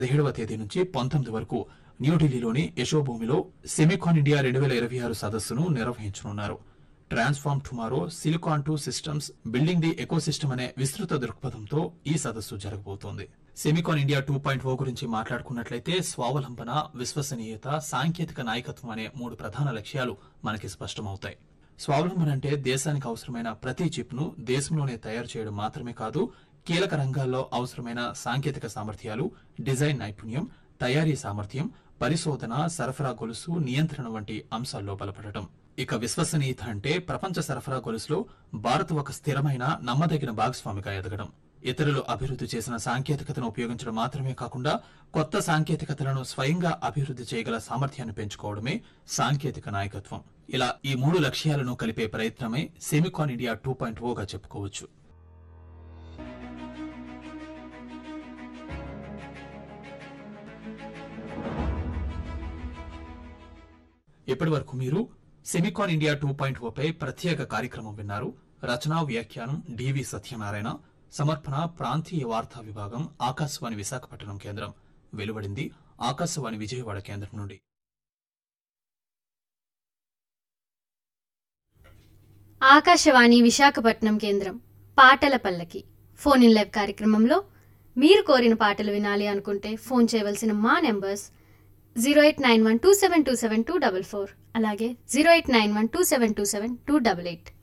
పదిహేడవ తేదీ నుంచి పంతొమ్మిది వరకు న్యూఢిల్లీలోని యశోభూమిలో సెమికాన్ ఇండియా రెండు వేల ఇరవై ఆరు సదస్సును నిర్వహించనున్నారు transform tomorrow silicon to systems building the ecosystem అనే విస్తృత దృక్పథంతో ఈ సదస్సు జరగబోతోంది Semicon India two point O గురించి మాట్లాడుకున్నట్లయితే స్వావలంబన విశ్వసనీయత సాంకేతిక నాయకత్వం అనే మూడు ప్రధాన లక్ష్యాలు మనకి స్పష్టమవుతాయి స్వావలంబన అంటే దేశానికి అవసరమైన ప్రతి చిప్ ను దేశంలోనే తయారు చేయడం మాత్రమే కాదు కీలక రంగాల్లో అవసరమైన సాంకేతిక సామర్థ్యాలు డిజైన్ నైపుణ్యం తయారీ సామర్థ్యం పరిశోధన సరఫరా గొలుసు నియంత్రణ వంటి అంశాల్లో బలపడటం ఇక విశ్వసనీయత అంటే ప్రపంచ సరఫరా గొలుసులో భారత్ ఒక స్థిరమైన నమ్మదగిన భాగస్వామిగా ఎదగడం ఇతరులు అభివృద్ధి చేసిన సాంకేతికతను ఉపయోగించడం మాత్రమే కాకుండా కొత్త సాంకేతికతలను స్వయంగా అభివృద్ధి చేయగల సామర్థ్యాన్ని పెంచుకోవడమే సాంకేతిక నాయకత్వం ఇలా ఈ మూడు లక్ష్యాలను కలిపే ప్రయత్నమే సెమికాన్ ఇండియా టూ పాయింట్ ఓగా చెప్పుకోవచ్చు ఇప్పటి వరకు మీరు సెమికాన్ ఇండియా టూ పాయింట్ ఓపై ప్రత్యేక కార్యక్రమం విన్నారు రచనా వ్యాఖ్యానం డివి సత్యనారాయణ సమర్పణ ప్రాంతీయ వార్తా విభాగం ఆకాశవాణి విశాఖపట్నం కేంద్రం వెలువడింది ఆకాశవాణి విజయవాడ కేంద్రం నుండి ఆకాశవాణి విశాఖపట్నం కేంద్రం పాటల పల్లకి ఫోన్ ఇన్ లైవ్ కార్యక్రమంలో మీరు కోరిన పాటలు వినాలి అనుకుంటే ఫోన్ చేయవలసిన మా numbers zero eight nine one two seven two seven two double four అలాగే zero eight nine one two seven two seven two double eight